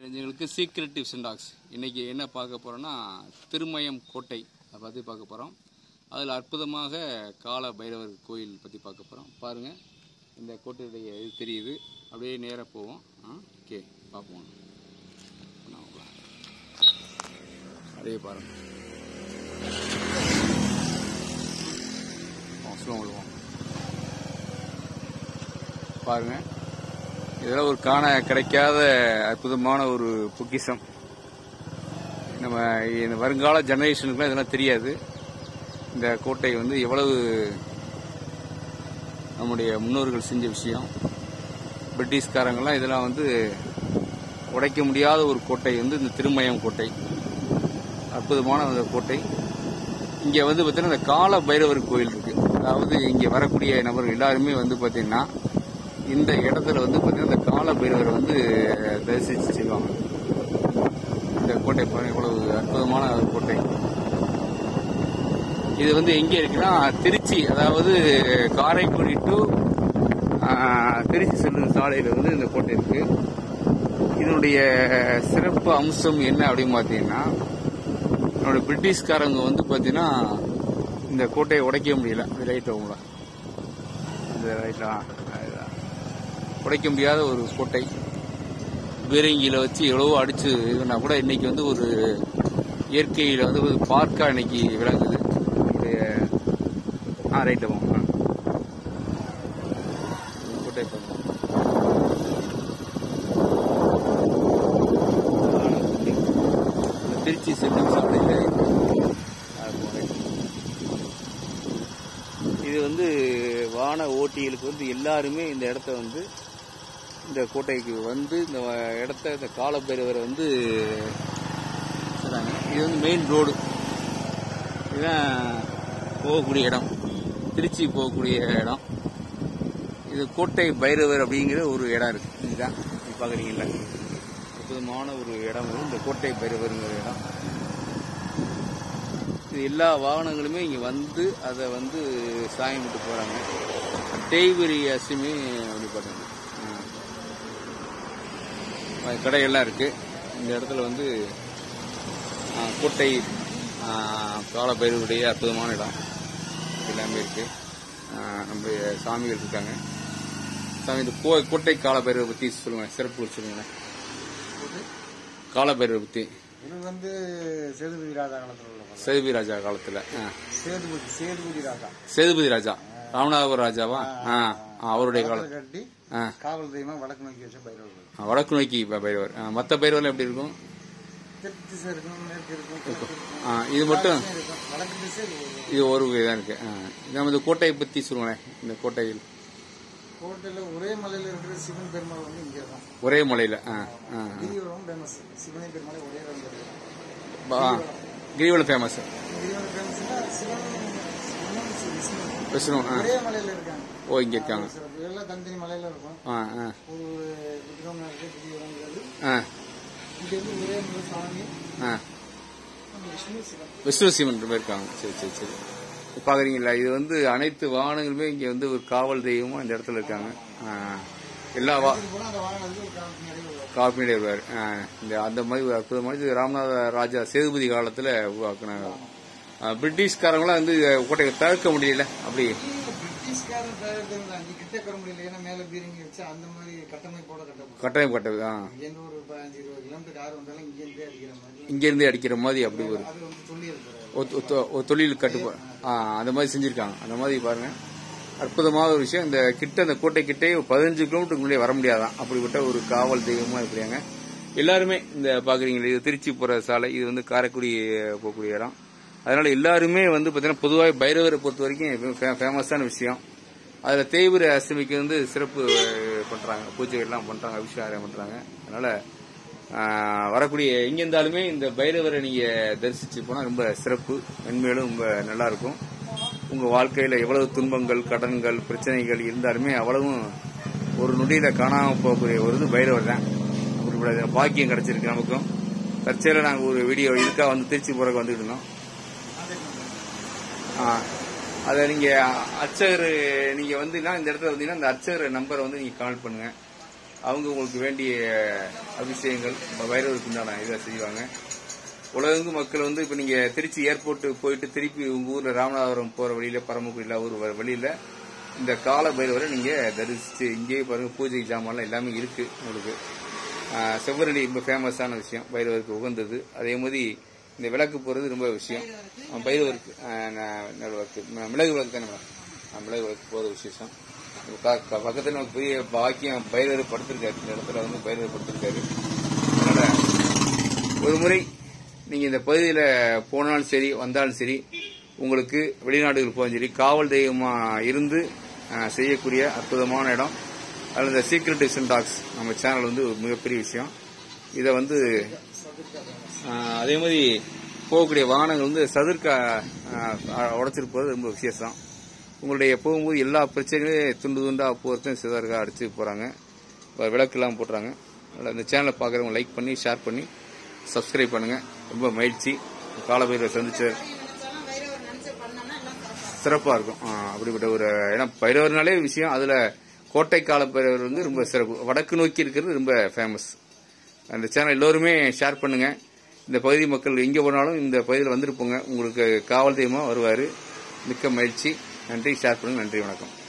எங்களுக்கு secret tips and tax இன்னைக்கு என்ன பார்க்க போறோம்னா திருமயம் கோட்டை அதை பற்றி பார்க்க போகிறோம் அதில் அற்புதமாக கால பைரவர் கோயில் பற்றி பார்க்க போகிறோம் பாருங்கள் இந்த கோட்டையுடைய இது தெரியுது அப்படியே நேராக போவோம் ஆ ஓகே பார்ப்போம் வாங்க. அப்படியே பாருங்கள் ஸ்லோ விடுவோம் பாருங்கள் இதெல்லாம் ஒரு காண கிடைக்காத அற்புதமான ஒரு பொக்கிஷம் நம்ம இந்த வருங்கால ஜெனரேஷனுக்குலாம் இதெல்லாம் தெரியாது இந்த கோட்டை வந்து எவ்வளவு நம்முடைய முன்னோர்கள் செஞ்ச விஷயம் பிரிட்டிஷ்காரங்கெல்லாம் இதெல்லாம் வந்து உடைக்க முடியாத ஒரு கோட்டை வந்து இந்த திருமயம் கோட்டை அற்புதமான அந்த கோட்டை இங்கே வந்து பார்த்தீங்கன்னா இந்த கால பைரவர் கோயில் இருக்கு அதாவது இங்கே வரக்கூடிய நபர்கள் எல்லாருமே வந்து பார்த்தீங்கன்னா இந்த இடத்துல வந்து பார்த்தீங்கன்னா இந்த கால பைரவரை வந்து தரிசிச்சு செய்வாங்க இந்த கோட்டை பாருங்க இவ்வளவு அற்புதமான ஒரு கோட்டை இது வந்து எங்கே இருக்குன்னா திருச்சி அதாவது காரைக்குடி டு திருச்சி செல்லும் சாலையில் வந்து இந்த கோட்டை இருக்கு இதனுடைய சிறப்பு அம்சம் என்ன அப்படின்னு பார்த்தீங்கன்னா என்னோட பிரிட்டிஷ்காரங்க வந்து பார்த்தீங்கன்னா இந்த கோட்டையை உடைக்க முடியல ரைட் அவங்கள இந்த ரைட்டா உடைக்க முடியாத ஒரு கோட்டை பீரங்கியில வச்சு எவ்வளவோ அடிச்சு இதுனா கூட இன்னைக்கு வந்து ஒரு இயற்கையில வந்து ஒரு பார்க்கா இன்னைக்கு விளங்குது நம்முடைய ஆ ரைட் ஆகும் ஆ. கோட்டை பாருங்க. இந்த திருச்சி செல்லும் சாலையில் இது வந்து வான ஓட்டிகளுக்கு வந்து எல்லாருமே இந்த இடத்த வந்து இந்த கோட்டைக்கு வந்து இந்த இடத்த இந்த காலபைரவரை வந்து சொல்றாங்க. இது வந்து மெயின் ரோடு இதுதான் போகக்கூடிய இடம் திருச்சி போகக்கூடிய இடம் இது கோட்டை பைரவர் அப்படிங்கிற ஒரு இடம் இருக்கு இதுதான் இது பார்க்குறீங்கல்ல அற்புதமான ஒரு இடம் வந்து இந்த கோட்டை பைரவருங்கிற இடம் இது எல்லா வாகனங்களுமே இங்கே வந்து அதை வந்து சாயம் விட்டு போகிறாங்க தேய்வரி அரிசியுமே வழிபடுறது கடையெல்லாம் இருக்குது இந்த இடத்துல வந்து ஆ, கோட்டை ஆ, காலபைரவருடைய அற்புதமான இடம் எல்லாமே இருக்குது நம்ம சாமிகள் இருக்காங்க சாமி இந்த கோ கோட்டை காலபைரவை பற்றி சொல்லுங்கள் சிறப்பு சொல்லுங்களேன் காலபைரவை பற்றி இது வந்து சேதுபதி ராஜா காலத்துல உள்ள படம். சேதுபதி ராஜா காலத்தில் ஆ சேதுபதி சேதுபதி ராஜா சேதுபதி ராஜா ராமநாதபுரம் ராஜாவா ஆ ஆ, அவருடைய காலம் அதை கட்டி ஆ காவல் தெய்வமா வடக்கு நோக்கி வச்ச பைரவர் ஆ, வடக்கு நோக்கி ப- பைரவர் ஆ, மத்த பைரவர்லாம் எப்படி இருக்கும் தெற்கு திசை இருக்கும் மேற்கு இருக்கும் கிழக்கு இருக்கும் ஆ, இது மட்டும் எல்லா திசையும் இருக்கும். வடக்கு திசை இது ஒரு- இது ஒரு இதாக இருக்கு ஆ, நம்ம இந்த கோட்டையை பத்தி சொல்லுங்களேன் இந்த கோட்டையில் கோட்டையில ஒரே மலையில இருக்கிற சிவன் பெருமாள் வந்து இங்கே தான் ஒரே மலையில ஆ, ஆ, கிரிவலம் ஃபேமஸ் சிவனை பெருமாளை ஒரே இடத்துல இருக்கிறாங்க பா- ஆ. கிரிவலம் ஃபேமஸ் கிரிவலம் ஃபேமஸ்னா சிவன் சிவனும் சி- விஷ்ணு விஷ்ணு ஆ. ஒரே மலையில இருக்காங்க ஓ இங்க இருக்காங்க சிறப்பு. எல்லாம் தனித்தனி மலையில இருக்கும் ஆ ஆ ஒரு விக்ரமம் இருக்கு கிரிவலங்கிறது ஆ இங்க வந்து ஒரே மலை சாமி ஆ விஷ்ணு சிவன் விஷ்ணு சிவன் ரெண்டு பேர் இருக்காங்க சரி சரி சரி இப்ப பாக்குறீங்களா இது வந்து அனைத்து வாகனங்களுமே இங்க வந்து ஒரு காவல் தெய்வமும் இந்த இடத்துல இருக்காங்க ஆ. எல்லா வா இது போல அந்த வாகனத்துக்கு ஒரு காலத்து நிறைய வரும். காப்பினிடர் வருவார் இந்த அந்த மாதிரி ஒரு அற்புதமான இது ராமநாத ராஜா சேதுபதி காலத்துல உருவாக்குன ஆ, பிரிட்டிஷ்காரங்களாம் வந்து இதை கோட்டையை தவிர்க்க முடியல அப்படி இந்த பிரிட்டிஷ்காரன் தயாரித்தது அஞ்சு கிட்ட வர முடியல ஏன்னா மேல பீரங்கி வச்சு அந்த மாதிரி கட்டமைப்போட கட்டப்படும் கட்டாயம் கட்டது ஆ இங்கேருந்து ஒரு பதினஞ்சு இருபது கிலோமீட்டர் கார் வந்தாலும் இங்கேருந்தே அடிக்கிற மாதிரி இங்க இருந்து அடிக்கிற மாதிரி அப்படி ஒரு அது வந்து சொல்லி இருக்கிறாரு ஒ- ஒ- தொ- ஒரு தொழில் கட்டுப்பா ஆ அந்த மாதிரி செஞ்சிருக்காங்க அந்த மாதிரி பாருங்க அற்புதமான ஒரு விஷயம் இந்த கிட்ட அந்த கோட்டை கிட்டே ஒரு பதினஞ்சு கிலோமீட்டருக்கு முன்னாடி வர முடியாதான் அப்படிப்பட்ட ஒரு காவல் தெய்வமா இருக்கிறாங்க எல்லாருமே இந்த பாக்குறீங்களா இது திருச்சி போற சாலை இது வந்து காரைக்குடி போகக்கூடிய இடம் அதனால எல்லாருமே வந்து பாத்தீங்கன்னா பொதுவாக பைரவரை பொறுத்த வரைக்கும் ஃபேமஸான விஷயம் அதுல தேய்பிர அஷ்டமிக்கு வந்து சிறப்பு அஹ், பண்றாங்க பூஜைகள் எல்லாம் பண்றாங்க அபிஷேகம் பண்றாங்க அதனால ஆஹ், வரக்கூடிய எங்க இருந்தாலுமே இந்த பைரவரை நீங்க தரிசிச்சு போனா ரொம்ப சிறப்பு மென்மேலும் ரொம்ப நல்லா இருக்கும் உங்க வாழ்க்கையில எவ்வளவு துன்பங்கள் கடன்கள் பிரச்சனைகள் இருந்தாலுமே அவ்வளவும் ஒரு நொடியில காணாம போகக்கூடிய ஒரு இது பைரவர் தான் அப்படிப்பட்ட பாக்கியம் கிடைச்சிருக்கு நமக்கும் தற்செயல நாங்க ஒரு வீடியோ இதுக்காக வந்து திருச்சி போறதுக்கு வந்துட்டு இருந்தோம் ஆ, அதை நீங்க அர்ச்சகர் நீங்க வந்தீங்கன்னா இந்த இடத்துல வந்தீங்கன்னா இந்த அர்ச்சகர் நம்பரை வந்து நீங்க கால் பண்ணுங்க அவங்க உங்களுக்கு வேண்டிய அபிஷேகங்கள் வைரவருக்கு உண்டான இதை செய்வாங்க உலகெங்கு மக்கள் வந்து இப்போ நீங்க திருச்சி ஏர்போர்ட் போயிட்டு திருப்பி உங்க ஊர்ல ராமநாதபுரம் போற வழியில பரமக்குடியில ஊர் வர வழியில இந்த கால பைரவரை நீங்க தரிசிச்சு இங்கேயே பாருங்க பூஜை ஜாமான்லாம் எல்லாமே இருக்கு உங்களுக்கு ஆஹ் செவ்வரளி ரொம்ப ஃபேமஸான விஷயம் பைரவருக்கு உகந்தது அதே மாதிரி இந்த விளக்கு போறது ரொம்ப விஷயம் ஆஹ் பைரவருக்கு ஆஹ் ந- ந- விளக்கு ம- மிளகு விளக்கு தானே மேடம் ஆஹ் மிளகு விளக்கு போறது விசேஷம் ப- ப- பக்கத்துல நமக்கு பெரிய பாக்கியம் பைரவர் படுத்திருக்காரு இந்த இடத்துல வந்து பைரவர் படுத்திருக்காரு அதனால ஒரு முறை நீங்க இந்த பகுதியில் போனாலும் சரி வந்தாலும் சரி உங்களுக்கு வெளிநாடுகள் போனாலும் சரி காவல் தெய்வமா இருந்து அஹ், செய்யக்கூடிய அற்புதமான இடம் அதில் இந்த சீக்ரெட் டிசன் டாக்ஸ் நம்ம சேனல் வந்து ஒரு மிகப்பெரிய விஷயம் இதை வந்து அஹ், அதே மாதிரி போகக்கூடிய வாகனங்கள் வந்து சதுர்க்க உடைச்சிட்டு போகிறது ரொம்ப விசேஷம் உங்களுடைய போகும்போது எல்லா பிரச்சனைகளையும் துண்டு துண்டா போகிறதும் சிதறக்கா அடிச்சு போகிறாங்க விளக்கெல்லாம் போட்டுறாங்க அதனால இந்த சேனலை பார்க்குறவங்க லைக் பண்ணி ஷேர் பண்ணி சப்ஸ்கிரைப் பண்ணுங்க ரொம்ப மகிழ்ச்சி காலபைரவர் சந்திச்ச நினைச்சாலும் வைரவர் நினைச்சு பண்ணோம்னா எல்லாம் சிறப்பா சிறப்பா இருக்கும் ஆ, அப்படிப்பட்ட ஒரு ஏன்னா பைரவர்னாலே விஷயம் அதுல கோட்டை கால பைரவர் வந்து ரொம்ப சிறப்பு வடக்கு நோக்கி இருக்கிறது ரொம்ப ஃபேமஸ் அந்த சேனல் எல்லோருமே ஷேர் பண்ணுங்க இந்த பகுதி மக்கள் எங்க போனாலும் இந்த பகுதியில் வந்துருப்போங்க உங்களுக்கு காவல் தெய்வமா வருவாரு மிக்க மகிழ்ச்சி நன்றி ஷேர் பண்ணுங்க நன்றி வணக்கம்